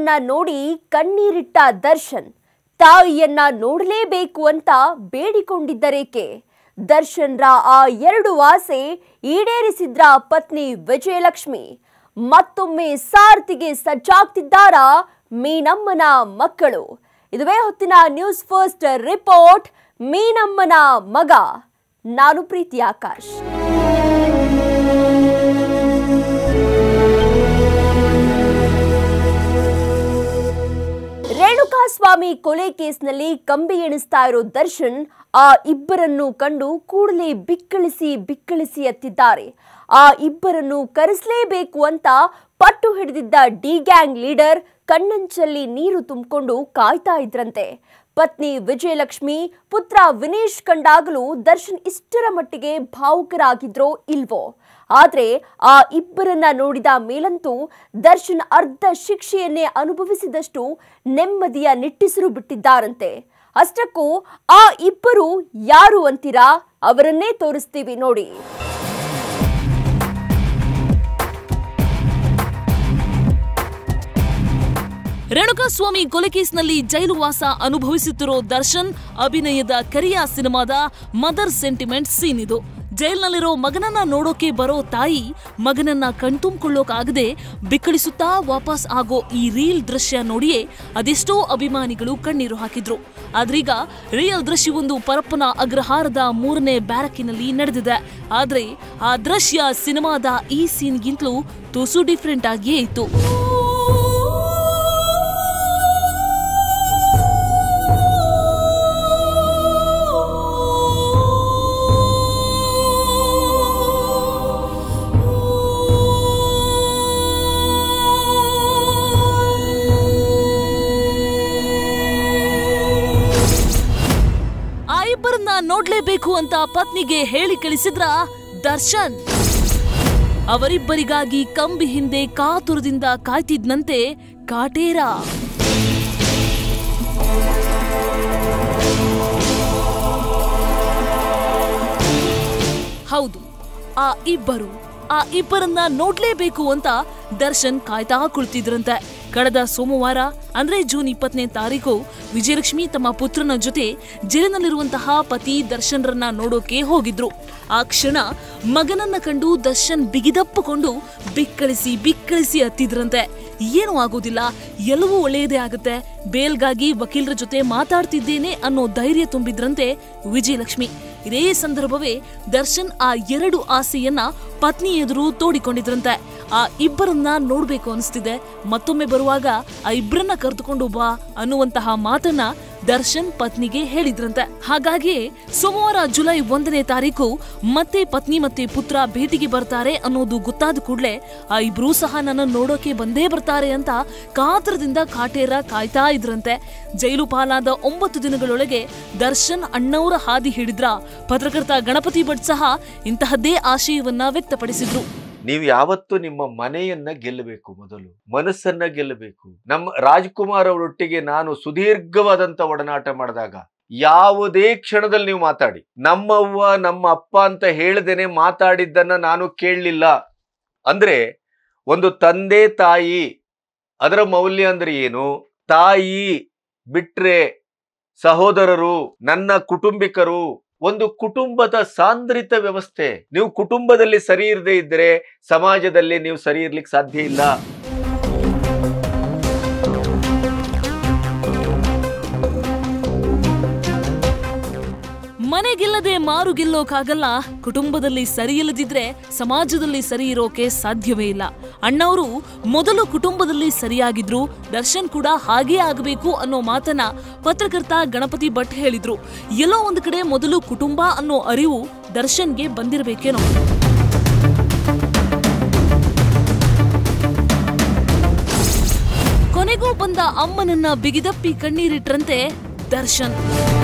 ಮಗನನ್ನ ನೋಡಿ ಕಣ್ಣೀರಿಟ್ಟ ದರ್ಶನ್ ತಾಯಿಯನ್ನ ನೋಡಲೇಬೇಕು ಅಂತ ಬೇಡಿಕೊಂಡಿದ್ದರೇಕೆ ದರ್ಶನ್ರ ಆ ಎರಡು ಆಸೆ ಈಡೇರಿಸಿದ್ರ ಪತ್ನಿ ವಿಜಯಲಕ್ಷ್ಮಿ ಮತ್ತೊಮ್ಮೆ ಸಾರಥಿಗೆ ಸಜ್ಜಾಗ್ತಿದ್ದಾರಾ ಮೀನಮ್ಮನ ಮಕ್ಕಳು ಇದುವೇ ಹೊತ್ತಿನ ನ್ಯೂಸ್ ಫಸ್ಟ್ ರಿಪೋರ್ಟ್ ಮೀನಮ್ಮನ ಮಗ ನಾನು ಪ್ರೀತಿ ಆಕಾಶ್ ರೇಣುಕಾಸ್ವಾಮಿ ಕೊಲೆ ಕೇಸ್ನಲ್ಲಿ ಕಂಬಿ ಎಣಿಸ್ತಾ ಇರೋ ದರ್ಶನ್ ಆ ಇಬ್ಬರನ್ನು ಕಂಡು ಕೂಡಲೇ ಬಿಕ್ಕಳಿಸಿ ಬಿಕ್ಕಳಿಸಿ ಎತ್ತಿದ್ದಾರೆ ಆ ಇಬ್ಬರನ್ನು ಕರೆಸಲೇಬೇಕು ಅಂತ ಪಟ್ಟು ಹಿಡಿದಿದ್ದ ಡಿ ಗ್ಯಾಂಗ್ ಲೀಡರ್ ಕಣ್ಣಂಚಲ್ಲಿ ನೀರು ತುಂಬಿಕೊಂಡು ಕಾಯ್ತಾ ಇದ್ರಂತೆ ಪತ್ನಿ ವಿಜಯಲಕ್ಷ್ಮಿ ಪುತ್ರ ವಿನೇಶ್ ಕಂಡಾಗಲೂ ದರ್ಶನ್ ಇಷ್ಟರ ಮಟ್ಟಿಗೆ ಭಾವುಕರಾಗಿದ್ರೋ ಇಲ್ವೋ ಆದ್ರೆ ಆ ಇಬ್ಬರನ್ನ ನೋಡಿದ ಮೇಲಂತೂ ದರ್ಶನ್ ಅರ್ಧ ಶಿಕ್ಷೆಯನ್ನೇ ಅನುಭವಿಸಿದಷ್ಟು ನೆಮ್ಮದಿಯ ನಿಟ್ಟಿಸಿರು ಬಿಟ್ಟಿದ್ದಾರಂತೆ ಅಷ್ಟಕ್ಕೂ ಆ ಇಬ್ಬರು ಯಾರು ಅಂತೀರಾ ಅವರನ್ನೇ ತೋರಿಸ್ತೀವಿ ನೋಡಿ ರೇಣುಕಾಸ್ವಾಮಿ ಕೊಲೆ ಕೇಸ್ನಲ್ಲಿ ಜೈಲು ವಾಸ ಅನುಭವಿಸುತ್ತಿರೋ ದರ್ಶನ್ ಅಭಿನಯದ ಕರಿಯ ಸಿನಿಮಾದ ಮದರ್ ಸೆಂಟಿಮೆಂಟ್ ಸೀನ್ ಇದು ಜೈಲ್ನಲ್ಲಿರೋ ಮಗನನ್ನ ನೋಡೋಕೆ ಬರೋ ತಾಯಿ ಮಗನನ್ನ ಕಣ್ತುಂಬಿಕೊಳ್ಳೋಕಾಗದೆ ಬಿಕ್ಕಳಿಸುತ್ತಾ ವಾಪಸ್ ಆಗೋ ಈ ರೀಲ್ ದೃಶ್ಯ ನೋಡಿಯೇ ಅದೆಷ್ಟೋ ಅಭಿಮಾನಿಗಳು ಕಣ್ಣೀರು ಹಾಕಿದ್ರು ಆದ್ರೀಗ ರಿಯಲ್ ದೃಶ್ಯವೊಂದು ಪರಪ್ಪನ ಅಗ್ರಹಾರದ ಮೂರನೇ ಬ್ಯಾರಕ್ಕಿನಲ್ಲಿ ನಡೆದಿದೆ ಆದ್ರೆ ಆ ದೃಶ್ಯ ಸಿನಿಮಾದ ಈ ಸೀನ್ಗಿಂತಲೂ ತುಸು ಡಿಫ್ರೆಂಟ್ ಆಗಿಯೇ ಇತ್ತು ಆ ಇಬ್ಬರನ್ನ ನೋಡ್ಲೇಬೇಕು ಅಂತ ಪತ್ನಿಗೆ ಹೇಳಿ ಕಳಿಸಿದ್ರ ದರ್ಶನ್ ಅವರಿಬ್ಬರಿಗಾಗಿ ಕಂಬಿ ಹಿಂದೆ ಕಾತುರದಿಂದ ಕಾಯ್ತಿದ್ನಂತೆ ಕಾಟೇರ ಹೌದು ಆ ಇಬ್ಬರು ಆ ಇಬ್ಬರನ್ನ ನೋಡ್ಲೇಬೇಕು ಅಂತ ದರ್ಶನ್ ಕಾಯ್ತಾ ಕುಳಿತಿದ್ರಂತೆ ಕಳೆದ ಸೋಮವಾರ ಅಂದ್ರೆ ಜೂನ್ ಇಪ್ಪತ್ತನೇ ತಾರೀಕು ವಿಜಯಲಕ್ಷ್ಮಿ ತಮ್ಮ ಪುತ್ರನ ಜೊತೆ ಜೈಲಿನಲ್ಲಿರುವಂತಹ ಪತಿ ದರ್ಶನ್ರನ್ನ ನೋಡೋಕೆ ಹೋಗಿದ್ರು ಆ ಕ್ಷಣ ಮಗನನ್ನ ಕಂಡು ದರ್ಶನ್ ಬಿಗಿದಪ್ಪಕೊಂಡು ಬಿಕ್ಕಳಿಸಿ ಬಿಕ್ಕಳಿಸಿ ಹತ್ತಿದ್ರಂತೆ ಏನೂ ಆಗೋದಿಲ್ಲ ಎಲ್ಲವೂ ಒಳ್ಳೆಯದೇ ಆಗುತ್ತೆ ಬೇಲ್ಗಾಗಿ ವಕೀಲರ ಜೊತೆ ಮಾತಾಡ್ತಿದ್ದೇನೆ ಅನ್ನೋ ಧೈರ್ಯ ತುಂಬಿದ್ರಂತೆ ವಿಜಯಲಕ್ಷ್ಮಿ ಇದೇ ಸಂದರ್ಭವೇ ದರ್ಶನ್ ಆ ಎರಡು ಆಸೆಯನ್ನ ಪತ್ನಿ ಎದುರು ತೋಡಿಕೊಂಡಿದ್ರಂತೆ ಆ ಇಬ್ಬರನ್ನ ನೋಡ್ಬೇಕು ಅನಿಸ್ತಿದೆ ಮತ್ತೊಮ್ಮೆ ಬರುವಾಗ ಆ ಇಬ್ಬರನ್ನ ಕರೆದುಕೊಂಡು ಬಾ ಅನ್ನುವಂತಹ ಮಾತನ್ನ ದರ್ಶನ್ ಪತ್ನಿಗೆ ಹೇಳಿದ್ರಂತೆ ಹಾಗಾಗಿ ಸೋಮವಾರ ಜುಲೈ ಒಂದನೇ ತಾರೀಕು ಮತ್ತೆ ಪತ್ನಿ ಮತ್ತೆ ಪುತ್ರ ಭೇಟಿಗೆ ಬರ್ತಾರೆ ಅನ್ನೋದು ಗೊತ್ತಾದ ಕೂಡಲೇ ಆ ಇಬ್ರೂ ಸಹ ನನ್ನ ನೋಡೋಕೆ ಬಂದೇ ಬರ್ತಾರೆ ಅಂತ ಕಾತರದಿಂದ ಕಾಟೇರ ಕಾಯ್ತಾ ಇದ್ರಂತೆ ಜೈಲು ಪಾಲಾದ ಒಂಬತ್ತು ದಿನಗಳೊಳಗೆ ದರ್ಶನ್ ಅಣ್ಣವರ ಹಾದಿ ಹಿಡಿದ್ರ ಪತ್ರಕರ್ತ ಗಣಪತಿ ಭಟ್ ಸಹ ಇಂತಹದ್ದೇ ಆಶಯವನ್ನ ವ್ಯಕ್ತಪಡಿಸಿದ್ರು ನೀವು ಯಾವತ್ತು ನಿಮ್ಮ ಮನೆಯನ್ನ ಗೆಲ್ಲಬೇಕು ಮೊದಲು ಮನಸ್ಸನ್ನ ಗೆಲ್ಲಬೇಕು ನಮ್ಮ ರಾಜ್ಕುಮಾರ್ ಅವರೊಟ್ಟಿಗೆ ನಾನು ಸುದೀರ್ಘವಾದಂತ ಒಡನಾಟ ಮಾಡಿದಾಗ ಯಾವುದೇ ಕ್ಷಣದಲ್ಲಿ ನೀವು ಮಾತಾಡಿ ನಮ್ಮವ್ವ ನಮ್ಮ ಅಪ್ಪ ಅಂತ ಹೇಳದೇನೆ ಮಾತಾಡಿದ್ದನ್ನ ನಾನು ಕೇಳಲಿಲ್ಲ ಅಂದ್ರೆ ಒಂದು ತಂದೆ ತಾಯಿ ಅದರ ಮೌಲ್ಯ ಅಂದ್ರೆ ಏನು ತಾಯಿ ಬಿಟ್ರೆ ಸಹೋದರರು ನನ್ನ ಕುಟುಂಬಿಕರು ಒಂದು ಕುಟುಂಬದ ಸಾಂದ್ರಿತ ವ್ಯವಸ್ಥೆ ನೀವು ಕುಟುಂಬದಲ್ಲಿ ಸರಿ ಇರದೇ ಇದ್ರೆ ಸಮಾಜದಲ್ಲಿ ನೀವು ಸರಿ ಇರ್ಲಿಕ್ಕೆ ಸಾಧ್ಯ ಇಲ್ಲ ಮನೆ ಗೆಲ್ಲದೆ ಮಾರು ಗೆಲ್ಲೋಕಾಗಲ್ಲ ಕುಟುಂಬದಲ್ಲಿ ಸರಿ ಇಲ್ಲದಿದ್ರೆ ಸಮಾಜದಲ್ಲಿ ಸರಿ ಇರೋಕೆ ಸಾಧ್ಯವೇ ಇಲ್ಲ ಅಣ್ಣವರು ಮೊದಲು ಕುಟುಂಬದಲ್ಲಿ ಸರಿಯಾಗಿದ್ರು ದರ್ಶನ್ ಕೂಡ ಹಾಗೇ ಆಗಬೇಕು ಅನ್ನೋ ಮಾತನ್ನ ಪತ್ರಕರ್ತ ಗಣಪತಿ ಭಟ್ ಹೇಳಿದ್ರು ಎಲ್ಲೋ ಒಂದು ಕಡೆ ಮೊದಲು ಕುಟುಂಬ ಅನ್ನೋ ಅರಿವು ದರ್ಶನ್ಗೆ ಬಂದಿರಬೇಕೇನೋ ಕೊನೆಗೂ ಬಂದ ಅಮ್ಮನನ್ನ ಬಿಗಿದಪ್ಪಿ ಕಣ್ಣೀರಿಟ್ರಂತೆ ದರ್ಶನ್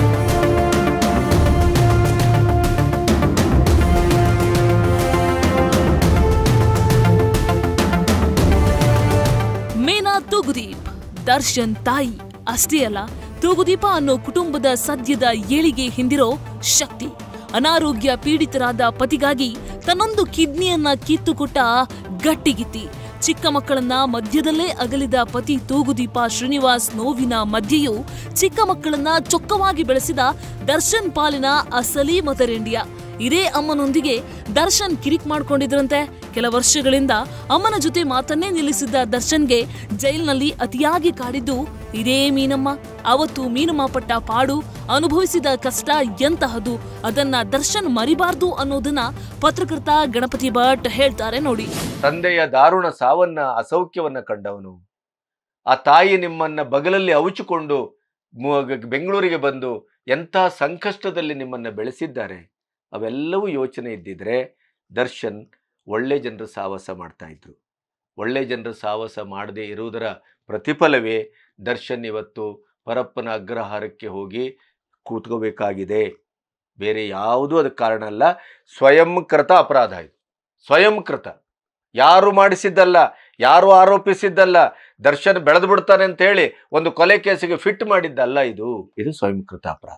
ಮೇನಾ ತೂಗುದೀಪ್ ದರ್ಶನ್ ತಾಯಿ ಅಷ್ಟೇ ಅಲ್ಲ ತೂಗುದೀಪ ಅನ್ನೋ ಕುಟುಂಬದ ಸದ್ಯದ ಏಳಿಗೆ ಹಿಂದಿರೋ ಶಕ್ತಿ ಅನಾರೋಗ್ಯ ಪೀಡಿತರಾದ ಪತಿಗಾಗಿ ತನ್ನೊಂದು ಕಿಡ್ನಿಯನ್ನ ಕಿತ್ತುಕೊಟ್ಟ ಗಟ್ಟಿಗಿತ್ತಿ ಚಿಕ್ಕ ಮಕ್ಕಳನ್ನ ಮಧ್ಯದಲ್ಲೇ ಅಗಲಿದ ಪತಿ ತೂಗುದೀಪ ಶ್ರೀನಿವಾಸ್ ನೋವಿನ ಮಧ್ಯೆಯೂ ಚಿಕ್ಕ ಮಕ್ಕಳನ್ನ ಚೊಕ್ಕವಾಗಿ ಬೆಳೆಸಿದ ದರ್ಶನ್ ಪಾಲಿನ ಅಸಲಿ ಮದರ್ ಇಂಡಿಯಾ ಇದೇ ಅಮ್ಮನೊಂದಿಗೆ ದರ್ಶನ್ ಕಿರಿಕ್ ಮಾಡ್ಕೊಂಡಿದ್ರಂತೆ ಕೆಲ ವರ್ಷಗಳಿಂದ ಅಮ್ಮನ ಜೊತೆ ಮಾತನ್ನೇ ನಿಲ್ಲಿಸಿದ್ದ ದರ್ಶನ್ಗೆ ಜೈಲಿನಲ್ಲಿ ಅತಿಯಾಗಿ ಕಾಡಿದ್ದು ಇದೇ ಮೀನಮ್ಮ ಅವತ್ತು ಮೀನಮ್ಮ ಪಟ್ಟ ಪಾಡು ಅನುಭವಿಸಿದ ಕಷ್ಟ ಎಂತಹದು ಅದನ್ನ ದರ್ಶನ್ ಮರಿಬಾರ್ದು ಅನ್ನೋದನ್ನ ಪತ್ರಕರ್ತ ಗಣಪತಿ ಭಟ್ ಹೇಳ್ತಾರೆ ನೋಡಿ ತಂದೆಯ ದಾರುಣ ಸಾವನ್ನ ಅಸೌಖ್ಯವನ್ನ ಕಂಡವನು ಆ ತಾಯಿ ನಿಮ್ಮನ್ನ ಬಗಲಲ್ಲಿ ಅವುಚಿಕೊಂಡು ಮು- ಬೆಂಗಳೂರಿಗೆ ಬಂದು ಎಂಥ ಸಂಕಷ್ಟದಲ್ಲಿ ನಿಮ್ಮನ್ನ ಬೆಳೆಸಿದ್ದಾರೆ ಅವೆಲ್ಲವೂ ಯೋಚನೆ ಇದ್ದಿದ್ರೆ ದರ್ಶನ್ ಒಳ್ಳೆ ಜನರ ಸಾಹಸ ಮಾಡ್ತಾ ಇದ್ರು ಒಳ್ಳೆ ಜನರ ಸಾಹಸ ಮಾಡದೇ ಇರುವುದರ ಪ್ರತಿಫಲವೇ ದರ್ಶನ್ ಇವತ್ತು ಪರಪ್ಪನ ಅಗ್ರಹಾರಕ್ಕೆ ಹೋಗಿ ಕೂತ್ಕೋಬೇಕಾಗಿದೆ ಬೇರೆ ಯಾವುದೂ ಅದಕ್ಕೆ ಕಾರಣ ಅಲ್ಲ ಸ್ವಯಂಕೃತ ಅಪರಾಧ ಇದು ಸ್ವಯಂಕೃತ ಯಾರು ಮಾಡಿಸಿದ್ದಲ್ಲ ಯಾರು ಆರೋಪಿಸಿದ್ದಲ್ಲ ದರ್ಶನ್ ಬೆಳೆದು ಬಿಡ್ತಾನೆ ಅಂತ ಹೇಳಿ ಒಂದು ಕೊಲೆ ಕೇಸಿಗೆ ಫಿಟ್ ಮಾಡಿದ್ದಲ್ಲ ಇದು ಇದು ಸ್ವಯಂಕೃತ ಅಪರಾಧ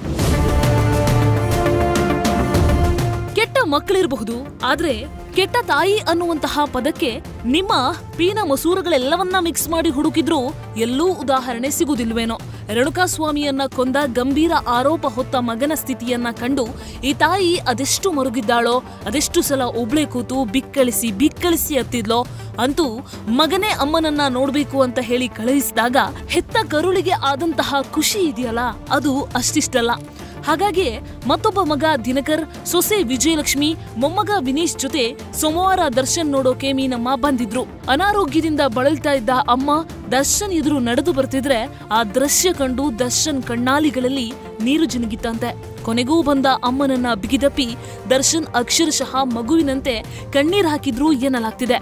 ಕೆಟ್ಟ ಮಕ್ಕಳಿರಬಹುದು ಆದ್ರೆ ಕೆಟ್ಟ ತಾಯಿ ಅನ್ನುವಂತಹ ಪದಕ್ಕೆ ನಿಮ್ಮ ಪೀನ ಮಸೂರಗಳೆಲ್ಲವನ್ನ ಮಿಕ್ಸ್ ಮಾಡಿ ಹುಡುಕಿದ್ರೂ ಎಲ್ಲೂ ಉದಾಹರಣೆ ಸಿಗುದಿಲ್ವೇನೋ ರೇಣುಕಾಸ್ವಾಮಿಯನ್ನ ಕೊಂದ ಗಂಭೀರ ಆರೋಪ ಹೊತ್ತ ಮಗನ ಸ್ಥಿತಿಯನ್ನ ಕಂಡು ಈ ತಾಯಿ ಅದೆಷ್ಟು ಮರುಗಿದ್ದಾಳೋ ಅದೆಷ್ಟು ಸಲ ಒಬ್ಳೆ ಕೂತು ಬಿಕ್ಕಳಿಸಿ ಬಿಕ್ಕಳಿಸಿ ಅತ್ತಿದ್ಲೋ ಅಂತೂ ಮಗನೇ ಅಮ್ಮನನ್ನ ನೋಡ್ಬೇಕು ಅಂತ ಹೇಳಿ ಕಳುಹಿಸಿದಾಗ ಹೆತ್ತ ಕರುಳಿಗೆ ಆದಂತಹ ಖುಷಿ ಇದೆಯಲ್ಲ ಅದು ಅಷ್ಟಿಷ್ಟಲ್ಲ ಹಾಗಾಗಿ ಮತ್ತೊಬ್ಬ ಮಗ ದಿನಕರ್ ಸೊಸೆ ವಿಜಯಲಕ್ಷ್ಮಿ ಮೊಮ್ಮಗ ವಿನೀಶ್ ಜೊತೆ ಸೋಮವಾರ ದರ್ಶನ್ ನೋಡೋಕೆ ಮೀನಮ್ಮ ಬಂದಿದ್ರು ಅನಾರೋಗ್ಯದಿಂದ ಬಳಲ್ತಾ ಇದ್ದ ಅಮ್ಮ ದರ್ಶನ್ ಎದುರು ನಡೆದು ಬರ್ತಿದ್ರೆ ಆ ದೃಶ್ಯ ಕಂಡು ದರ್ಶನ್ ಕಣ್ಣಾಲಿಗಳಲ್ಲಿ ನೀರು ಜಿನುಗಿತ್ತಂತೆ ಕೊನೆಗೂ ಬಂದ ಅಮ್ಮನನ್ನ ಬಿಗಿದಪ್ಪಿ ದರ್ಶನ್ ಅಕ್ಷರಶಃ ಮಗುವಿನಂತೆ ಕಣ್ಣೀರ್ ಹಾಕಿದ್ರು ಎನ್ನಲಾಗ್ತಿದೆ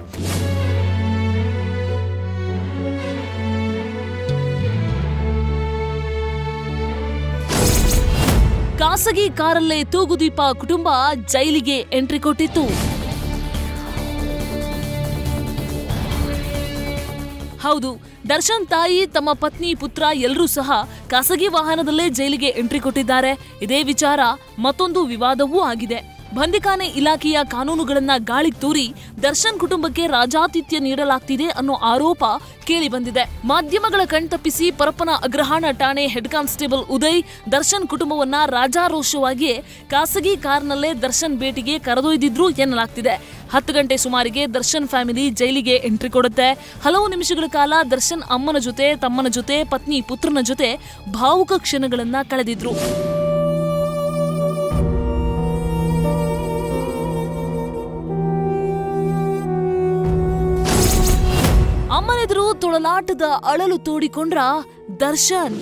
ಖಾಸಗಿ ಕಾರಲ್ಲೇ ತೂಗುದೀಪ ಕುಟುಂಬ ಜೈಲಿಗೆ ಎಂಟ್ರಿ ಕೊಟ್ಟಿತ್ತು ಹೌದು ದರ್ಶನ್ ತಾಯಿ ತಮ್ಮ ಪತ್ನಿ ಪುತ್ರ ಎಲ್ಲರೂ ಸಹ ಖಾಸಗಿ ವಾಹನದಲ್ಲೇ ಜೈಲಿಗೆ ಎಂಟ್ರಿ ಕೊಟ್ಟಿದ್ದಾರೆ ಇದೇ ವಿಚಾರ ಮತ್ತೊಂದು ವಿವಾದವೂ ಆಗಿದೆ ಬಂದಿಖಾನೆ ಇಲಾಖೆಯ ಕಾನೂನುಗಳನ್ನ ಗಾಳಿಗೆ ತೂರಿ ದರ್ಶನ್ ಕುಟುಂಬಕ್ಕೆ ರಾಜಾತಿಥ್ಯ ನೀಡಲಾಗ್ತಿದೆ ಅನ್ನೋ ಆರೋಪ ಕೇಳಿ ಬಂದಿದೆ ಮಾಧ್ಯಮಗಳ ಕಣ್ತಪ್ಪಿಸಿ ಪರಪ್ಪನ ಅಗ್ರಹಾರ ಠಾಣೆ ಹೆಡ್ ಕಾನ್ಸ್ಟೇಬಲ್ ಉದಯ್ ದರ್ಶನ್ ಕುಟುಂಬವನ್ನ ರಾಜಾರೋಷವಾಗಿ ಖಾಸಗಿ ಕಾರ್ನಲ್ಲೇ ದರ್ಶನ್ ಭೇಟಿಗೆ ಕರೆದೊಯ್ದಿದ್ರು ಎನ್ನಲಾಗ್ತಿದೆ ಹತ್ತು ಗಂಟೆ ಸುಮಾರಿಗೆ ದರ್ಶನ್ ಫ್ಯಾಮಿಲಿ ಜೈಲಿಗೆ ಎಂಟ್ರಿ ಕೊಡುತ್ತೆ ಹಲವು ನಿಮಿಷಗಳ ಕಾಲ ದರ್ಶನ್ ಅಮ್ಮನ ಜೊತೆ ತಮ್ಮನ ಜೊತೆ ಪತ್ನಿ ಪುತ್ರನ ಜೊತೆ ಭಾವುಕ ಕ್ಷಣಗಳನ್ನ ಕಳೆದಿದ್ರು ಅಮ್ಮನೆದುರು ತೊಳಲಾಟದ ಅಳಲು ತೋಡಿಕೊಂಡ್ರ ದರ್ಶನ್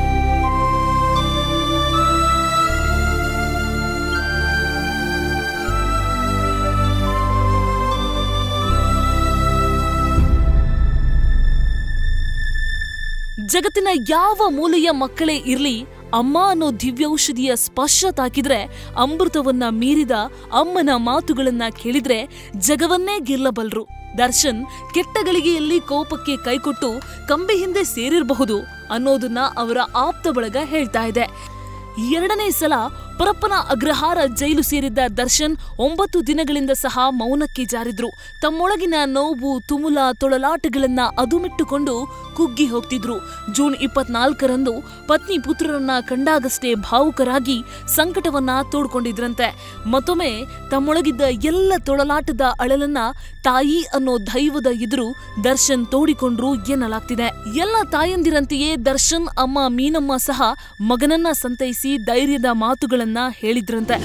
ಜಗತ್ತಿನ ಯಾವ ಮೂಲೆಯ ಮಕ್ಕಳೇ ಇರ್ಲಿ ಅಮ್ಮ ಅನ್ನೋ ದಿವ್ಯೌಷಧಿಯ ಸ್ಪರ್ಶ ತಾಕಿದ್ರೆ ಅಮೃತವನ್ನ ಮೀರಿದ ಅಮ್ಮನ ಮಾತುಗಳನ್ನ ಕೇಳಿದ್ರೆ ಜಗವನ್ನೇ ಗೆಲ್ಲಬಲ್ರು ದರ್ಶನ್ ಕೆಟ್ಟ ಗಳಿಗೆಯಲ್ಲಿ ಕೋಪಕ್ಕೆ ಕೈಕೊಟ್ಟು ಕಂಬಿ ಹಿಂದೆ ಸೇರಿರಬಹುದು ಅನ್ನೋದನ್ನ ಅವರ ಆಪ್ತ ಬಳಗ ಹೇಳ್ತಾ ಇದೆ ಎರಡನೇ ಸಲ ಪರಪ್ಪನ ಅಗ್ರಹಾರ ಜೈಲು ಸೇರಿದ್ದ ದರ್ಶನ್ ಒಂಬತ್ತು ದಿನಗಳಿಂದ ಸಹ ಮೌನಕ್ಕೆ ಜಾರಿದ್ರು ತಮ್ಮೊಳಗಿನ ನೋವು ತುಮುಲ ತೊಳಲಾಟಗಳನ್ನ ಅದುಮಿಟ್ಟುಕೊಂಡು ಕುಗ್ಗಿ ಹೋಗ್ತಿದ್ರು ಜೂನ್ ಇಪ್ಪತ್ನಾಲ್ಕರಂದು ಪತ್ನಿ ಪುತ್ರರನ್ನ ಕಂಡಾಗಷ್ಟೇ ಭಾವುಕರಾಗಿ ಸಂಕಟವನ್ನ ತೋಡ್ಕೊಂಡಿದ್ರಂತೆ ಮತ್ತೊಮ್ಮೆ ತಮ್ಮೊಳಗಿದ್ದ ಎಲ್ಲ ತೊಳಲಾಟದ ಅಳಲನ್ನ ತಾಯಿ ಅನ್ನೋ ದೈವದ ಎದುರು ದರ್ಶನ್ ತೋಡಿಕೊಂಡ್ರು ಎನ್ನಲಾಗ್ತಿದೆ ಎಲ್ಲ ತಾಯಂದಿರಂತೆಯೇ ದರ್ಶನ್ ಅಮ್ಮ ಮೀನಮ್ಮ ಸಹ ಮಗನನ್ನ ಸಂತೈಸಿ ಧೈರ್ಯದ ಮಾತುಗಳನ್ನ ಹೇಳಿದ್ರಂತೆ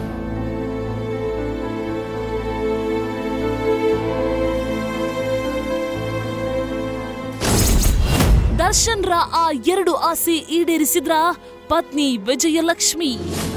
ದರ್ಶನ್ರ ಆ ಎರಡು ಆಸೆ ಈಡೇರಿಸಿದ್ರ ಪತ್ನಿ ವಿಜಯಲಕ್ಷ್ಮಿ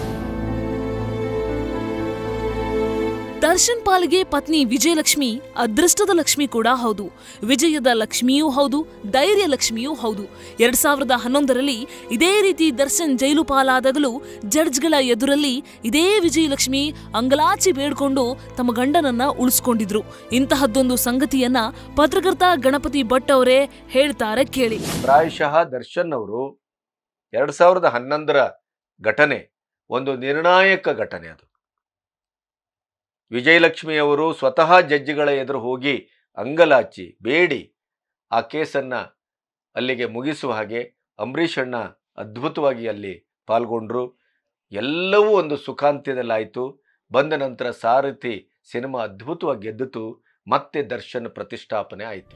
ದರ್ಶನ್ ಪಾಲ್ಗೆ ಪತ್ನಿ ವಿಜಯಲಕ್ಷ್ಮಿ ಅದೃಷ್ಟದ ಲಕ್ಷ್ಮಿ ಕೂಡ ಹೌದು ವಿಜಯದ ಲಕ್ಷ್ಮಿಯೂ ಹೌದು ಧೈರ್ಯ ಲಕ್ಷ್ಮಿಯೂ ಹೌದು ಎರಡ್ ಸಾವಿರದ ಹನ್ನೊಂದರಲ್ಲಿ ಇದೇ ರೀತಿ ದರ್ಶನ್ ಜೈಲು ಪಾಲಾದಾಗಲೂ ಜಡ್ಜ್ಗಳ ಎದುರಲ್ಲಿ ಇದೇ ವಿಜಯಲಕ್ಷ್ಮಿ ಅಂಗಲಾಚಿ ಬೇಡ್ಕೊಂಡು ತಮ್ಮ ಗಂಡನನ್ನ ಉಳಿಸ್ಕೊಂಡಿದ್ರು ಇಂತಹದ್ದೊಂದು ಸಂಗತಿಯನ್ನ ಪತ್ರಕರ್ತ ಗಣಪತಿ ಭಟ್ ಅವರೇ ಹೇಳ್ತಾರೆ ಕೇಳಿ ಪ್ರಾಯಶಃ ದರ್ಶನ್ ಅವರು ಎರಡ್ ಸಾವಿರದ ಹನ್ನೊಂದರ ಘಟನೆ ಒಂದು ನಿರ್ಣಾಯಕ ಘಟನೆ ಅದು ವಿಜಯಲಕ್ಷ್ಮಿ ಅವರು ಸ್ವತಃ ಜಡ್ಜಿಗಳ ಎದುರು ಹೋಗಿ ಅಂಗಲಾಚಿ ಬೇಡಿ ಆ ಕೇಸನ್ನು ಅಲ್ಲಿಗೆ ಮುಗಿಸುವ ಹಾಗೆ ಅಂಬರೀಷ್ ಅಣ್ಣ ಅದ್ಭುತವಾಗಿ ಅಲ್ಲಿ ಪಾಲ್ಗೊಂಡ್ರು ಎಲ್ಲವೂ ಒಂದು ಸುಖಾಂತ್ಯದಲ್ಲಾಯಿತು ಬಂದ ನಂತರ ಸಾರಥಿ ಸಿನಿಮಾ ಅದ್ಭುತವಾಗಿ ಗೆದ್ದಿತು ಮತ್ತೆ ದರ್ಶನ್ ಪ್ರತಿಷ್ಠಾಪನೆ ಆಯಿತು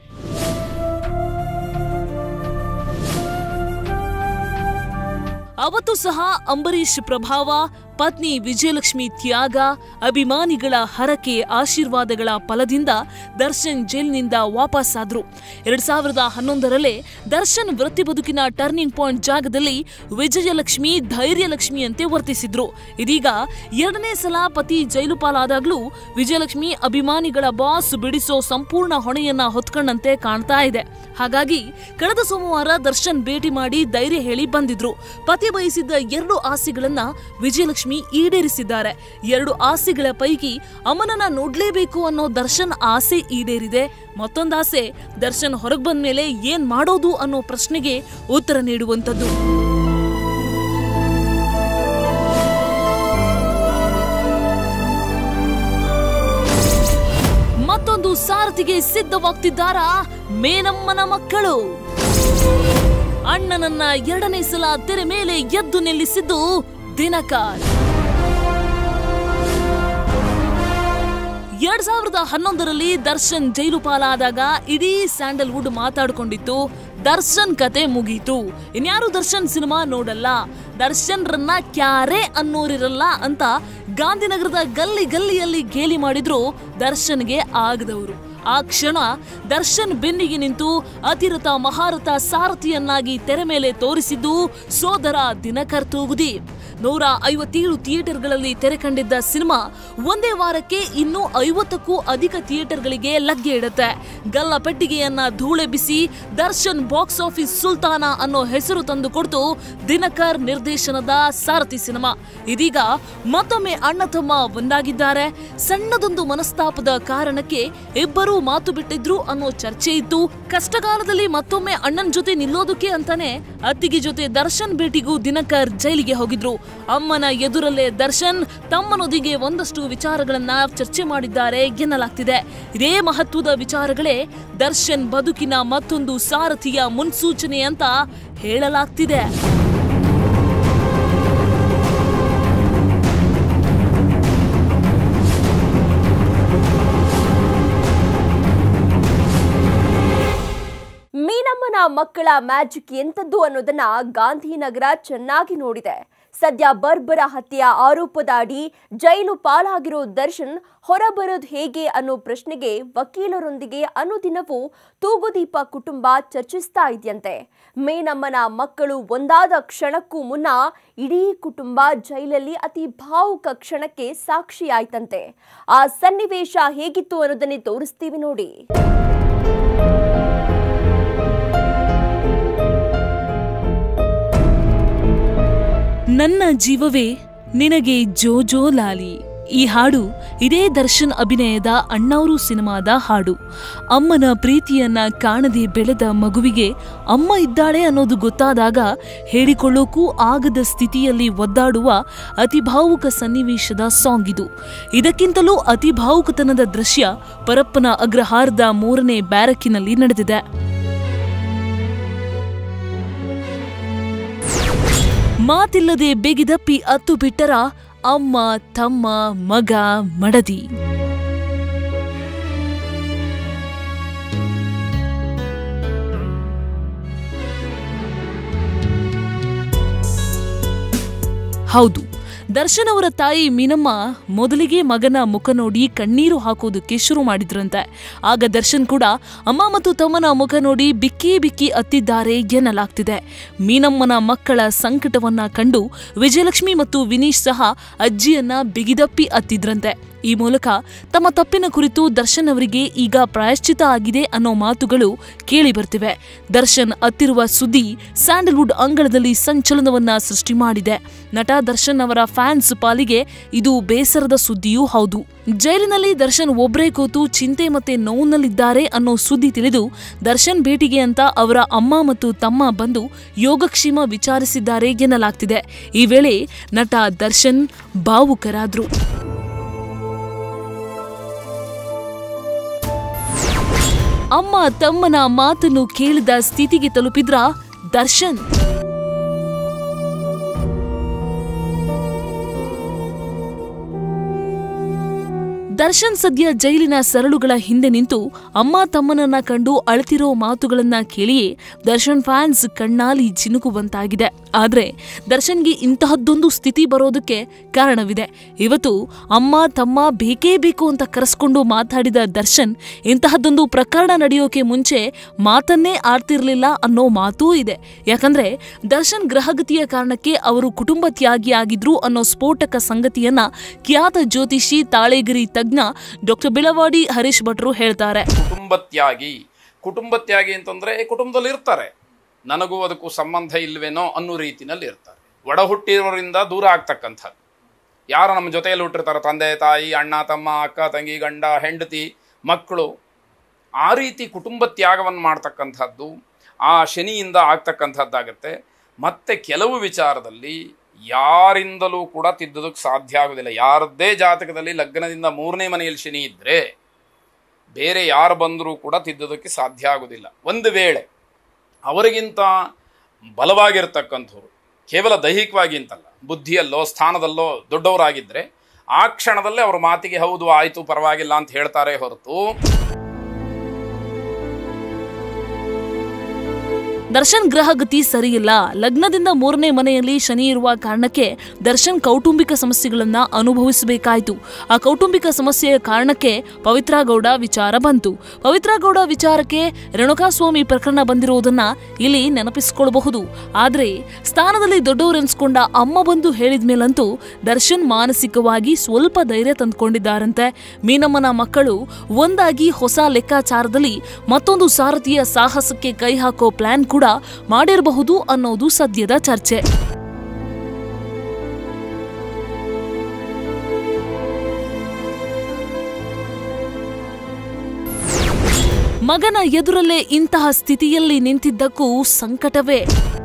ಅವತ್ತು ಸಹ ಅಂಬರೀಷ್ ಪ್ರಭಾವ ಪತ್ನಿ ವಿಜಯಲಕ್ಷ್ಮಿ ತ್ಯಾಗ ಅಭಿಮಾನಿಗಳ ಹರಕೆ ಆಶೀರ್ವಾದಗಳ ಫಲದಿಂದ ದರ್ಶನ್ ಜೈಲಿನಿಂದ ವಾಪಸ್ಸಾದ್ರು ಎರಡ್ ಸಾವಿರದ ಹನ್ನೊಂದರಲ್ಲೇ ದರ್ಶನ್ ವೃತ್ತಿ ಬದುಕಿನ ಟರ್ನಿಂಗ್ ಪಾಯಿಂಟ್ ಜಾಗದಲ್ಲಿ ವಿಜಯಲಕ್ಷ್ಮಿ ಧೈರ್ಯಲಕ್ಷ್ಮಿಯಂತೆ ವರ್ತಿಸಿದ್ರು ಇದೀಗ ಎರಡನೇ ಸಲ ಪತಿ ಜೈಲು ಪಾಲಾದಾಗ್ಲೂ ವಿಜಯಲಕ್ಷ್ಮಿ ಅಭಿಮಾನಿಗಳ ಬಾಸ್ ಬಿಡಿಸೋ ಸಂಪೂರ್ಣ ಹೊಣೆಯನ್ನ ಹೊತ್ಕೊಂಡಂತೆ ಕಾಣ್ತಾ ಇದೆ ಹಾಗಾಗಿ ಕಳೆದ ಸೋಮವಾರ ದರ್ಶನ್ ಭೇಟಿ ಮಾಡಿ ಧೈರ್ಯ ಹೇಳಿ ಬಂದಿದ್ರು ಪತಿ ಬಯಸಿದ್ದ ಎರಡು ಆಸೆಗಳನ್ನ ವಿಜಯಲಕ್ಷ್ಮಿ ಈಡೇರಿಸಿದ್ದಾರೆ ಎರಡು ಆಸೆಗಳ ಪೈಕಿ ಅಮ್ಮನನ್ನ ನೋಡ್ಲೇಬೇಕು ಅನ್ನೋ ದರ್ಶನ್ ಆಸೆ ಈಡೇರಿದೆ ಮತ್ತೊಂದಾಸೆ ದರ್ಶನ್ ಹೊರಗ್ ಬಂದ್ಮೇಲೆ ಏನ್ ಮಾಡೋದು ಅನ್ನೋ ಪ್ರಶ್ನೆಗೆ ಉತ್ತರ ನೀಡುವಂತದ್ದು ಮತ್ತೊಂದು ಸಾರಥಿಗೆ ಸಿದ್ಧವಾಗ್ತಿದ್ದಾರಾ ಮೇನಮ್ಮನ ಮಕ್ಕಳು ಅಣ್ಣನನ್ನ ಎರಡನೇ ಸಲ ತೆರೆ ಮೇಲೆ ಎದ್ದು ನಿಲ್ಲಿಸಿದ್ದು ದಿನಕರ್ ಎರಡ್ ಸಾವಿರದ ಹನ್ನೊಂದರಲ್ಲಿ ದರ್ಶನ್ ಜೈಲು ಪಾಲಾದಾಗ ಇಡೀ ಸ್ಯಾಂಡಲ್ವುಡ್ ಮಾತಾಡ್ಕೊಂಡಿತ್ತು ದರ್ಶನ್ ಕತೆ ಮುಗೀತು ಇನ್ಯಾರು ದರ್ಶನ್ ಸಿನಿಮಾ ನೋಡಲ್ಲ ದರ್ಶನ್ರನ್ನ ಕ್ಯಾರೆ ಅನ್ನೋರಿರಲ್ಲ ಅಂತ ಗಾಂಧಿನಗರದ ಗಲ್ಲಿ ಗಲ್ಲಿಯಲ್ಲಿ ಗೇಲಿ ಮಾಡಿದ್ರು ದರ್ಶನ್ಗೆ ಆಗದವರು ಆ ಕ್ಷಣ ದರ್ಶನ್ ಬೆನ್ನಿಗೆ ನಿಂತು ಅತಿರಥ ಮಹಾರಥ ಸಾರಥಿಯನ್ನಾಗಿ ತೆರೆ ಮೇಲೆ ತೋರಿಸಿದ್ದು ಸೋದರ ದಿನಕರ್ ತೂಗುದಿ ನೂರ ಐವತ್ತೇಳು ಥಿಯೇಟರ್ಗಳಲ್ಲಿ ತೆರೆ ಕಂಡಿದ್ದ ಸಿನಿಮಾ ಒಂದೇ ವಾರಕ್ಕೆ ಇನ್ನೂ ಐವತ್ತಕ್ಕೂ ಅಧಿಕ ಥಿಯೇಟರ್ಗಳಿಗೆ ಲಗ್ಗೆ ಇಡುತ್ತೆ ಗಲ್ಲ ಪೆಟ್ಟಿಗೆಯನ್ನ ಧೂಳೆಬ್ಬಿಸಿ ದರ್ಶನ್ ಬಾಕ್ಸ್ ಆಫೀಸ್ ಸುಲ್ತಾನ ಅನ್ನೋ ಹೆಸರು ತಂದು ಕೊಡ್ತು ದಿನಕರ್ ನಿರ್ದೇಶನದ ಸಾರಥಿ ಸಿನಿಮಾ ಇದೀಗ ಮತ್ತೊಮ್ಮೆ ಅಣ್ಣ ತಮ್ಮ ಒಂದಾಗಿದ್ದಾರೆ ಸಣ್ಣದೊಂದು ಮನಸ್ತಾಪದ ಕಾರಣಕ್ಕೆ ಇಬ್ಬರೂ ಮಾತು ಬಿಟ್ಟಿದ್ರು ಅನ್ನೋ ಚರ್ಚೆ ಇತ್ತು ಕಷ್ಟಕಾಲದಲ್ಲಿ ಮತ್ತೊಮ್ಮೆ ಅಣ್ಣನ ಜೊತೆ ನಿಲ್ಲೋದಕ್ಕೆ ಅಂತಾನೆ ಅತ್ತಿಗೆ ಜೊತೆ ದರ್ಶನ್ ಭೇಟಿಗೂ ದಿನಕರ್ ಜೈಲಿಗೆ ಹೋಗಿದ್ರು ಅಮ್ಮನ ಎದುರಲ್ಲೇ ದರ್ಶನ್ ತಮ್ಮನೊಂದಿಗೆ ಒಂದಷ್ಟು ವಿಚಾರಗಳನ್ನ ಚರ್ಚೆ ಮಾಡಿದ್ದಾರೆ ಎನ್ನಲಾಗ್ತಿದೆ ಇದೇ ಮಹತ್ವದ ವಿಚಾರಗಳೇ ದರ್ಶನ್ ಬದುಕಿನ ಮತ್ತೊಂದು ಸಾರಥಿಯ ಮುನ್ಸೂಚನೆ ಅಂತ ಹೇಳಲಾಗ್ತಿದೆ ಮೀನಮ್ಮನ ಮಕ್ಕಳ ಮ್ಯಾಜಿಕ್ ಎಂತದ್ದು ಅನ್ನೋದನ್ನ ಗಾಂಧಿನಗರ ಚೆನ್ನಾಗಿ ನೋಡಿದೆ ಸದ್ಯ ಬರ್ಬರ ಹತ್ಯೆಯ ಆರೋಪದ ಅಡಿ ಜೈಲು ಪಾಲಾಗಿರೋ ದರ್ಶನ್ ಹೊರಬರೋದು ಹೇಗೆ ಅನ್ನೋ ಪ್ರಶ್ನೆಗೆ ವಕೀಲರೊಂದಿಗೆ ಅನುದಿನವೂ ತೂಗುದೀಪ ಕುಟುಂಬ ಚರ್ಚಿಸ್ತಾ ಇದೆಯಂತೆ ಮೇನಮ್ಮನ ಮಕ್ಕಳು ಒಂದಾದ ಕ್ಷಣಕ್ಕೂ ಮುನ್ನ ಇಡೀ ಕುಟುಂಬ ಜೈಲಲ್ಲಿ ಅತಿ ಭಾವುಕ ಕ್ಷಣಕ್ಕೆ ಸಾಕ್ಷಿಯಾಯ್ತಂತೆ ಆ ಸನ್ನಿವೇಶ ಹೇಗಿತ್ತು ಅನ್ನೋದನ್ನೇ ತೋರಿಸ್ತೀವಿ ನೋಡಿ ನನ್ನ ಜೀವವೇ ನಿನಗೆ ಜೋಜೋ ಲಾಲಿ ಈ ಹಾಡು ಇದೇ ದರ್ಶನ್ ಅಭಿನಯದ ಅಣ್ಣವರು ಸಿನಿಮಾದ ಹಾಡು ಅಮ್ಮನ ಪ್ರೀತಿಯನ್ನ ಕಾಣದೆ ಬೆಳೆದ ಮಗುವಿಗೆ ಅಮ್ಮ ಇದ್ದಾಳೆ ಅನ್ನೋದು ಗೊತ್ತಾದಾಗ ಹೇಳಿಕೊಳ್ಳೋಕೂ ಆಗದ ಸ್ಥಿತಿಯಲ್ಲಿ ಒದ್ದಾಡುವ ಅತಿ ಭಾವುಕ ಸನ್ನಿವೇಶದ ಸಾಂಗ್ ಇದು ಇದಕ್ಕಿಂತಲೂ ಅತಿ ಭಾವುಕತನದ ದೃಶ್ಯ ಪರಪ್ಪನ ಅಗ್ರಹಾರದ ಮೂರನೇ ಬ್ಯಾರಕ್ಕಿನಲ್ಲಿ ನಡೆದಿದೆ ಮಾತಿಲ್ಲದೆ ಬೆಗಿದಪ್ಪಿ ಅತ್ತು ಬಿಟ್ಟರ ಅಮ್ಮ ತಮ್ಮ ಮಗ ಮಡದಿ ಹೌದು ದರ್ಶನ್ ಅವರ ತಾಯಿ ಮೀನಮ್ಮ ಮೊದಲಿಗೆ ಮಗನ ಮುಖ ನೋಡಿ ಕಣ್ಣೀರು ಹಾಕೋದಕ್ಕೆ ಶುರು ಮಾಡಿದ್ರಂತೆ ಆಗ ದರ್ಶನ್ ಕೂಡ ಅಮ್ಮ ಮತ್ತು ತಮ್ಮನ ಮುಖ ನೋಡಿ ಬಿಕ್ಕಿ ಬಿಕ್ಕಿ ಅತ್ತಿದ್ದಾರೆ ಎನ್ನಲಾಗ್ತಿದೆ ಮೀನಮ್ಮನ ಮಕ್ಕಳ ಸಂಕಟವನ್ನ ಕಂಡು ವಿಜಯಲಕ್ಷ್ಮಿ ಮತ್ತು ವಿನೀಶ್ ಸಹ ಅಜ್ಜಿಯನ್ನ ಬಿಗಿದಪ್ಪಿ ಅತ್ತಿದ್ರಂತೆ ಈ ಮೂಲಕ ತಮ್ಮ ತಪ್ಪಿನ ಕುರಿತು ದರ್ಶನ್ ಅವರಿಗೆ ಈಗ ಪ್ರಾಯಶ್ಚಿತ ಆಗಿದೆ ಅನ್ನೋ ಮಾತುಗಳು ಕೇಳಿ ಬರ್ತಿವೆ ದರ್ಶನ್ ಅತ್ತಿರುವ ಸುದ್ದಿ ಸ್ಯಾಂಡಲ್ವುಡ್ ಅಂಗಳದಲ್ಲಿ ಸಂಚಲನವನ್ನ ಸೃಷ್ಟಿ ಮಾಡಿದೆ ನಟ ದರ್ಶನ್ ಅವರ ಫ್ಯಾನ್ಸ್ ಪಾಲಿಗೆ ಇದು ಬೇಸರದ ಸುದ್ದಿಯೂ ಹೌದು ಜೈಲಿನಲ್ಲಿ ದರ್ಶನ್ ಒಬ್ಬರೇ ಕೂತು ಚಿಂತೆ ಮತ್ತೆ ನೋವಿನಲ್ಲಿದ್ದಾರೆ ಅನ್ನೋ ಸುದ್ದಿ ತಿಳಿದು ದರ್ಶನ್ ಭೇಟಿಗೆ ಅಂತ ಅವರ ಅಮ್ಮ ಮತ್ತು ತಮ್ಮ ಬಂದು ಯೋಗಕ್ಷೇಮ ವಿಚಾರಿಸಿದ್ದಾರೆ ಎನ್ನಲಾಗ್ತಿದೆ ಈ ವೇಳೆ ನಟ ದರ್ಶನ್ ಭಾವುಕರಾದ್ರು ಅಮ್ಮ ತಮ್ಮನ ಮಾತನ್ನು ಕೇಳಿದ ಸ್ಥಿತಿಗೆ ತಲುಪಿದ್ರ ದರ್ಶನ್ ದರ್ಶನ್ ಸದ್ಯ ಜೈಲಿನ ಸರಳುಗಳ ಹಿಂದೆ ನಿಂತು ಅಮ್ಮ ತಮ್ಮನನ್ನ ಕಂಡು ಅಳ್ತಿರೋ ಮಾತುಗಳನ್ನ ಕೇಳಿಯೇ ದರ್ಶನ್ ಫ್ಯಾನ್ಸ್ ಕಣ್ಣಾಲಿ ಜಿನುಕುವಂತಾಗಿದೆ ಆದ್ರೆ ದರ್ಶನ್ಗೆ ಇಂತಹದ್ದೊಂದು ಸ್ಥಿತಿ ಬರೋದಕ್ಕೆ ಕಾರಣವಿದೆ ಇವತ್ತು ಅಮ್ಮ ತಮ್ಮ ಬೇಕೇ ಬೇಕು ಅಂತ ಕರೆಸ್ಕೊಂಡು ಮಾತಾಡಿದ ದರ್ಶನ್ ಇಂತಹದ್ದೊಂದು ಪ್ರಕರಣ ನಡೆಯೋಕೆ ಮುಂಚೆ ಮಾತನ್ನೇ ಆಡ್ತಿರ್ಲಿಲ್ಲ ಅನ್ನೋ ಮಾತೂ ಇದೆ ಯಾಕಂದ್ರೆ ದರ್ಶನ್ ಗ್ರಹಗತಿಯ ಕಾರಣಕ್ಕೆ ಅವರು ಕುಟುಂಬ ತ್ಯಾಗಿ ಆಗಿದ್ರು ಅನ್ನೋ ಸ್ಫೋಟಕ ಸಂಗತಿಯನ್ನ ಖ್ಯಾತ ಜ್ಯೋತಿಷಿ ತಾಳೇಗಿರಿ ತಜ್ಞ ಡಾಕ್ಟರ್ ಬಿಳವಾಡಿ ಹರೀಶ್ ಭಟ್ರು ಹೇಳ್ತಾರೆ ಕುಟುಂಬತ್ಯಾಗಿ ಕುಟುಂಬತ್ಯಾಗಿ ಅಂತಂದ್ರೆ ಕುಟುಂಬದಲ್ಲಿ ಇರ್ತಾರೆ ನನಗೂ ಅದಕ್ಕೂ ಸಂಬಂಧ ಇಲ್ವೇನೋ ಅನ್ನೋ ರೀತಿನಲ್ಲಿ ಇರ್ತಾರೆ ಒಡ ಹುಟ್ಟಿರೋರಿಂದ ದೂರ ಆಗ್ತಕ್ಕಂಥದ್ದು ಯಾರು ನಮ್ಮ ಜೊತೆಯಲ್ಲಿ ಹುಟ್ಟಿರ್ತಾರೆ ತಂದೆ ತಾಯಿ ಅಣ್ಣ ತಮ್ಮ ಅಕ್ಕ ತಂಗಿ ಗಂಡ ಹೆಂಡತಿ ಮಕ್ಕಳು ಆ ರೀತಿ ಕುಟುಂಬ ತ್ಯಾಗವನ್ನು ಮಾಡ್ತಕ್ಕಂಥದ್ದು ಆ ಶನಿಯಿಂದ ಆಗ್ತಕ್ಕಂಥದ್ದಾಗತ್ತೆ ಮತ್ತೆ ಕೆಲವು ವಿಚಾರದಲ್ಲಿ ಯಾರಿಂದಲೂ ಕೂಡ ತಿದ್ದೋದಕ್ಕೆ ಸಾಧ್ಯ ಆಗೋದಿಲ್ಲ ಯಾರದ್ದೇ ಜಾತಕದಲ್ಲಿ ಲಗ್ನದಿಂದ ಮೂರನೇ ಮನೆಯಲ್ಲಿ ಶನಿ ಇದ್ದರೆ ಬೇರೆ ಯಾರು ಬಂದರೂ ಕೂಡ ತಿದ್ದೋದಕ್ಕೆ ಸಾಧ್ಯ ಆಗೋದಿಲ್ಲ ಒಂದು ವೇಳೆ ಅವರಿಗಿಂತ ಬಲವಾಗಿರ್ತಕ್ಕಂಥವ್ರು ಕೇವಲ ದೈಹಿಕವಾಗಿ ಅಂತಲ್ಲ ಬುದ್ಧಿಯಲ್ಲೋ ಸ್ಥಾನದಲ್ಲೋ ದೊಡ್ಡವರಾಗಿದ್ದರೆ ಆ ಕ್ಷಣದಲ್ಲೇ ಅವ್ರ ಮಾತಿಗೆ ಹೌದು ಆಯಿತು ಪರವಾಗಿಲ್ಲ ಅಂತ ಹೇಳ್ತಾರೆ ಹೊರತು ದರ್ಶನ್ ಗ್ರಹಗತಿ ಸರಿಯಿಲ್ಲ ಲಗ್ನದಿಂದ ಮೂರನೇ ಮನೆಯಲ್ಲಿ ಶನಿ ಇರುವ ಕಾರಣಕ್ಕೆ ದರ್ಶನ್ ಕೌಟುಂಬಿಕ ಸಮಸ್ಯೆಗಳನ್ನ ಅನುಭವಿಸಬೇಕಾಯ್ತು ಆ ಕೌಟುಂಬಿಕ ಸಮಸ್ಯೆಯ ಕಾರಣಕ್ಕೆ ಪವಿತ್ರ ಗೌಡ ವಿಚಾರ ಬಂತು ಪವಿತ್ರ ಗೌಡ ವಿಚಾರಕ್ಕೆ ರೇಣುಕಾಸ್ವಾಮಿ ಪ್ರಕರಣ ಬಂದಿರುವುದನ್ನ ಇಲ್ಲಿ ನೆನಪಿಸಿಕೊಳ್ಳಬಹುದು ಆದ್ರೆ ಸ್ಥಾನದಲ್ಲಿ ದೊಡ್ಡವರೆನ್ಸ್ಕೊಂಡ ಅಮ್ಮ ಬಂದು ಹೇಳಿದ ಮೇಲಂತೂ ದರ್ಶನ್ ಮಾನಸಿಕವಾಗಿ ಸ್ವಲ್ಪ ಧೈರ್ಯ ತಂದ್ಕೊಂಡಿದ್ದಾರಂತೆ ಮೀನಮ್ಮನ ಮಕ್ಕಳು ಒಂದಾಗಿ ಹೊಸ ಲೆಕ್ಕಾಚಾರದಲ್ಲಿ ಮತ್ತೊಂದು ಸಾರಥಿಯ ಸಾಹಸಕ್ಕೆ ಕೈ ಹಾಕೋ ಪ್ಲಾನ್ ಕೂಡ ಮಾಡಿರಬಹುದು ಅನ್ನೋದು ಸದ್ಯದ ಚರ್ಚೆ ಮಗನ ಎದುರಲ್ಲೇ ಇಂತಹ ಸ್ಥಿತಿಯಲ್ಲಿ ನಿಂತಿದ್ದಕ್ಕೂ ಸಂಕಟವೇ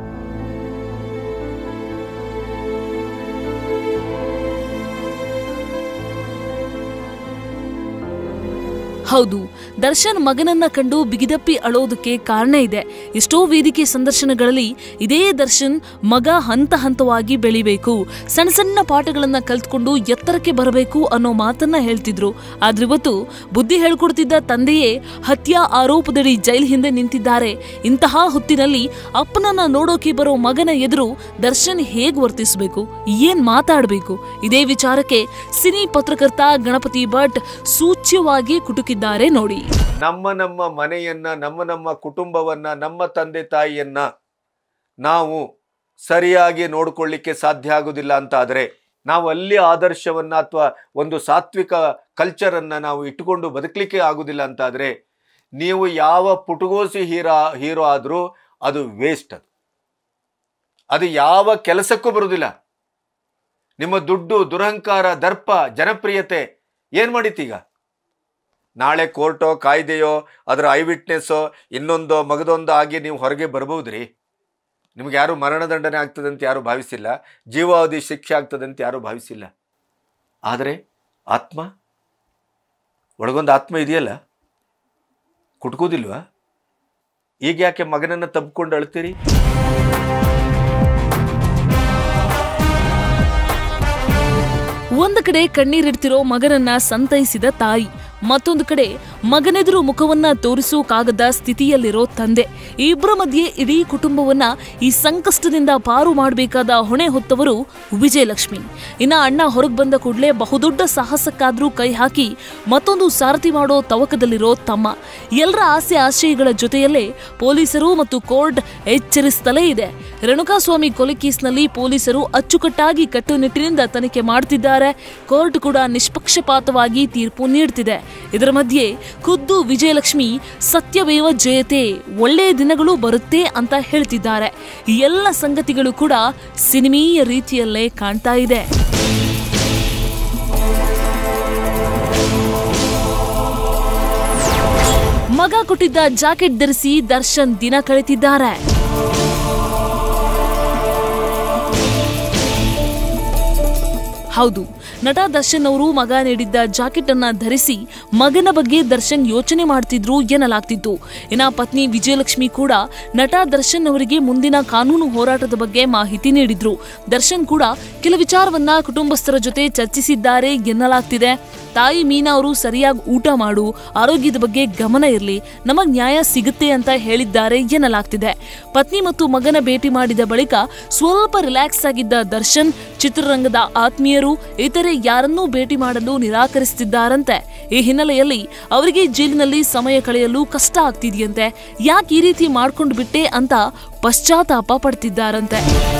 ಹೌದು ದರ್ಶನ್ ಮಗನನ್ನ ಕಂಡು ಬಿಗಿದಪ್ಪಿ ಅಳೋದಕ್ಕೆ ಕಾರಣ ಇದೆ ಎಷ್ಟೋ ವೇದಿಕೆ ಸಂದರ್ಶನಗಳಲ್ಲಿ ಇದೇ ದರ್ಶನ್ ಮಗ ಹಂತ ಹಂತವಾಗಿ ಬೆಳಿಬೇಕು ಸಣ್ಣ ಸಣ್ಣ ಪಾಠಗಳನ್ನ ಕಲ್ತ್ಕೊಂಡು ಎತ್ತರಕ್ಕೆ ಬರಬೇಕು ಅನ್ನೋ ಮಾತನ್ನ ಹೇಳ್ತಿದ್ರು ಆದ್ರೆ ಇವತ್ತು ಬುದ್ಧಿ ಹೇಳ್ಕೊಡ್ತಿದ್ದ ತಂದೆಯೇ ಹತ್ಯಾ ಆರೋಪದಡಿ ಜೈಲ್ ಹಿಂದೆ ನಿಂತಿದ್ದಾರೆ ಇಂತಹ ಹೊತ್ತಿನಲ್ಲಿ ಅಪ್ಪನನ್ನ ನೋಡೋಕೆ ಬರೋ ಮಗನ ಎದುರು ದರ್ಶನ್ ಹೇಗ್ ವರ್ತಿಸಬೇಕು ಏನ್ ಮಾತಾಡಬೇಕು ಇದೇ ವಿಚಾರಕ್ಕೆ ಸಿನಿ ಪತ್ರಕರ್ತ ಗಣಪತಿ ಭಟ್ ಸೂಚ್ಯವಾಗಿ ಕುಟುಕಿದ್ದಾರೆ ನೋಡಿ ನಮ್ಮ ನಮ್ಮ ಮನೆಯನ್ನ ನಮ್ಮ ನಮ್ಮ ಕುಟುಂಬವನ್ನ ನಮ್ಮ ತಂದೆ ತಾಯಿಯನ್ನ ನಾವು ಸರಿಯಾಗಿ ನೋಡ್ಕೊಳ್ಳಿಕ್ಕೆ ಸಾಧ್ಯ ಆಗುದಿಲ್ಲ ಅಂತ ಆದರೆ ನಾವು ಅಲ್ಲಿ ಆದರ್ಶವನ್ನ ಅಥವಾ ಒಂದು ಸಾತ್ವಿಕ ಕಲ್ಚರನ್ನ ನಾವು ಇಟ್ಟುಕೊಂಡು ಬದುಕಲಿಕ್ಕೆ ಆಗುದಿಲ್ಲ ಅಂತ ಆದರೆ ನೀವು ಯಾವ ಪುಟಗೋಸಿ ಹೀರೋ ಹೀರೋ ಆದರೂ ಅದು ವೇಸ್ಟ್ ಅದು ಅದು ಯಾವ ಕೆಲಸಕ್ಕೂ ಬರುವುದಿಲ್ಲ ನಿಮ್ಮ ದುಡ್ಡು ದುರಹಂಕಾರ ದರ್ಪ ಜನಪ್ರಿಯತೆ ಏನು ಮಾಡಿತೀಗ ನಾಳೆ ಕೋರ್ಟೋ ಕಾಯ್ದೆಯೋ ಅದರ ಐ ವಿಟ್ನೆಸ್ಸೋ ಇನ್ನೊಂದೋ ಮಗದೊಂದೋ ಆಗಿ ನೀವು ಹೊರಗೆ ಬರ್ಬೋದ್ರಿ ನಿಮ್ಗೆ ಯಾರು ಮರಣದಂಡನೆ ಆಗ್ತದಂತ ಯಾರು ಭಾವಿಸಿಲ್ಲ ಜೀವಾವಧಿ ಶಿಕ್ಷೆ ಆಗ್ತದಂತ ಯಾರು ಭಾವಿಸಿಲ್ಲ ಆದರೆ ಆತ್ಮ ಒಳಗೊಂದು ಆತ್ಮ ಇದೆಯಲ್ಲ ಕುಟ್ಕೋದಿಲ್ವಾ ಈಗ ಯಾಕೆ ಮಗನನ್ನು ತಬ್ಕೊಂಡು ಅಳ್ತೀರಿ ಒಂದು ಕಡೆ ಕಣ್ಣೀರಿಡ್ತಿರೋ ಮಗನನ್ನ ಸಂತೈಸಿದ ತಾಯಿ ಮತ್ತೊಂದು ಕಡೆ ಮಗನೆದುರು ಮುಖವನ್ನ ತೋರಿಸೋಕಾಗದ ಸ್ಥಿತಿಯಲ್ಲಿರೋ ತಂದೆ ಈ ಇಬ್ಬರ ಮಧ್ಯೆ ಇಡೀ ಕುಟುಂಬವನ್ನ ಈ ಸಂಕಷ್ಟದಿಂದ ಪಾರು ಮಾಡಬೇಕಾದ ಹೊಣೆ ಹೊತ್ತವರು ವಿಜಯಲಕ್ಷ್ಮಿ ಇನ್ನ ಅಣ್ಣ ಹೊರಗೆ ಬಂದ ಕೂಡಲೇ ಬಹುದೊಡ್ಡ ಸಾಹಸಕ್ಕಾದ್ರೂ ಕೈ ಹಾಕಿ ಮತ್ತೊಂದು ಸಾರಥಿ ಮಾಡೋ ತವಕದಲ್ಲಿರೋ ತಮ್ಮ ಎಲ್ಲರ ಆಸೆ ಆಶಯಗಳ ಜೊತೆಯಲ್ಲೇ ಪೊಲೀಸರು ಮತ್ತು ಕೋರ್ಟ್ ಎಚ್ಚರಿಸುತ್ತಲೇ ಇದೆ ರೇಣುಕಾಸ್ವಾಮಿ ಕೊಲೆ ಕೇಸ್ನಲ್ಲಿ ಪೊಲೀಸರು ಅಚ್ಚುಕಟ್ಟಾಗಿ ಕಟ್ಟುನಿಟ್ಟಿನಿಂದ ತನಿಖೆ ಮಾಡ್ತಿದ್ದಾರೆ ಕೋರ್ಟ್ ಕೂಡ ನಿಷ್ಪಕ್ಷಪಾತವಾಗಿ ತೀರ್ಪು ನೀಡ್ತಿದೆ ಇದರ ಮಧ್ಯೆ ಖುದ್ದು ವಿಜಯಲಕ್ಷ್ಮಿ ಸತ್ಯವೇವ ಜಯತೆ ಒಳ್ಳೆಯ ದಿನಗಳು ಬರುತ್ತೆ ಅಂತ ಹೇಳ್ತಿದ್ದಾರೆ ಈ ಎಲ್ಲ ಸಂಗತಿಗಳು ಕೂಡ ಸಿನಿಮೀಯ ರೀತಿಯಲ್ಲೇ ಕಾಣ್ತಾ ಇದೆ ಮಗ ಕೊಟ್ಟಿದ್ದ ಜಾಕೆಟ್ ಧರಿಸಿ ದರ್ಶನ್ ದಿನ ಕಳೆತಿದ್ದಾರೆ ಹೌದು ನಟ ದರ್ಶನ್ ಅವರು ಮಗ ನೀಡಿದ್ದ ಜಾಕೆಟ್ ಅನ್ನ ಧರಿಸಿ ಮಗನ ಬಗ್ಗೆ ದರ್ಶನ್ ಯೋಚನೆ ಮಾಡ್ತಿದ್ರು ಎನ್ನಲಾಗ್ತಿತ್ತು ಇನ್ನ ಪತ್ನಿ ವಿಜಯಲಕ್ಷ್ಮಿ ಕೂಡ ನಟ ದರ್ಶನ್ ಅವರಿಗೆ ಮುಂದಿನ ಕಾನೂನು ಹೋರಾಟದ ಬಗ್ಗೆ ಮಾಹಿತಿ ನೀಡಿದ್ರು ದರ್ಶನ್ ಕೂಡ ಕೆಲ ವಿಚಾರವನ್ನ ಕುಟುಂಬಸ್ಥರ ಜೊತೆ ಚರ್ಚಿಸಿದ್ದಾರೆ ಎನ್ನಲಾಗ್ತಿದೆ ತಾಯಿ ಮೀನಾ ಅವರು ಸರಿಯಾಗಿ ಊಟ ಮಾಡು ಆರೋಗ್ಯದ ಬಗ್ಗೆ ಗಮನ ಇರಲಿ ನಮಗ್ ನ್ಯಾಯ ಸಿಗುತ್ತೆ ಅಂತ ಹೇಳಿದ್ದಾರೆ ಎನ್ನಲಾಗ್ತಿದೆ ಪತ್ನಿ ಮತ್ತು ಮಗನ ಭೇಟಿ ಮಾಡಿದ ಬಳಿಕ ಸ್ವಲ್ಪ ರಿಲ್ಯಾಕ್ಸ್ ಆಗಿದ್ದ ದರ್ಶನ್ ಚಿತ್ರರಂಗದ ಆತ್ಮೀಯರು ಇತರೆ ಯಾರನ್ನೂ ಭೇಟಿ ಮಾಡಲು ನಿರಾಕರಿಸುತ್ತಿದ್ದಾರಂತೆ ಈ ಹಿನ್ನೆಲೆಯಲ್ಲಿ ಅವರಿಗೆ ಜೈಲಿನಲ್ಲಿ ಸಮಯ ಕಳೆಯಲು ಕಷ್ಟ ಆಗ್ತಿದೆಯಂತೆ ಯಾಕೆ ಈ ರೀತಿ ಮಾಡ್ಕೊಂಡು ಬಿಟ್ಟೆ ಅಂತ ಪಶ್ಚಾತ್ತಾಪ ಪಡ್ತಿದ್ದಾರಂತೆ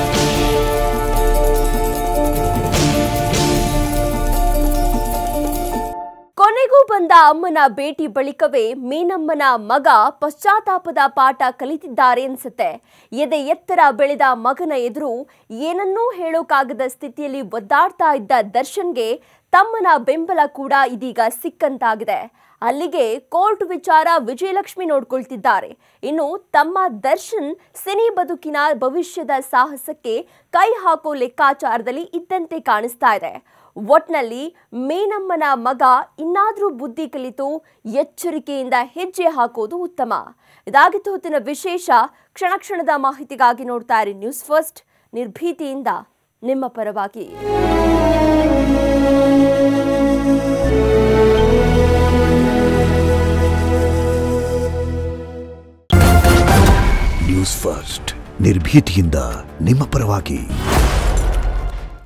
ಕೊನೆಗೂ ಬಂದ ಅಮ್ಮನ ಭೇಟಿ ಬಳಿಕವೇ ಮೀನಮ್ಮನ ಮಗ ಪಶ್ಚಾತ್ತಾಪದ ಪಾಠ ಕಲಿತಿದ್ದಾರೆ ಅನ್ಸುತ್ತೆ ಎದೆ ಎತ್ತರ ಬೆಳೆದ ಮಗನ ಎದುರು ಏನನ್ನೂ ಹೇಳೋಕಾಗದ ಸ್ಥಿತಿಯಲ್ಲಿ ಒದ್ದಾಡ್ತಾ ಇದ್ದ ದರ್ಶನ್ಗೆ ತಮ್ಮನ ಬೆಂಬಲ ಕೂಡ ಇದೀಗ ಸಿಕ್ಕಂತಾಗಿದೆ ಅಲ್ಲಿಗೆ ಕೋರ್ಟ್ ವಿಚಾರ ವಿಜಯಲಕ್ಷ್ಮಿ ನೋಡ್ಕೊಳ್ತಿದ್ದಾರೆ ಇನ್ನು ತಮ್ಮ ದರ್ಶನ್ ಸಿನಿ ಬದುಕಿನ ಭವಿಷ್ಯದ ಸಾಹಸಕ್ಕೆ ಕೈ ಹಾಕೋ ಲೆಕ್ಕಾಚಾರದಲ್ಲಿ ಇದ್ದಂತೆ ಕಾಣಿಸ್ತಾ ಇದೆ ಒಟ್ನಲ್ಲಿ ಮೇನಮ್ಮನ ಮಗ ಇನ್ನಾದ್ರೂ ಬುದ್ಧಿ ಕಲಿತು ಎಚ್ಚರಿಕೆಯಿಂದ ಹೆಜ್ಜೆ ಹಾಕೋದು ಉತ್ತಮ ಇದಾಗಿತ್ತು ಹೊತ್ತಿನ ವಿಶೇಷ ಕ್ಷಣ ಕ್ಷಣದ ಮಾಹಿತಿಗಾಗಿ ನೋಡ್ತಾ ಇರಿ ನ್ಯೂಸ್ ಫಸ್ಟ್ ನಿರ್ಭೀತಿಯಿಂದ ನಿಮ್ಮ ಪರವಾಗಿ ನ್ಯೂಸ್ ಫಸ್ಟ್ ನಿರ್ಭೀತಿಯಿಂದ ನಿಮ್ಮ ಪರವಾಗಿ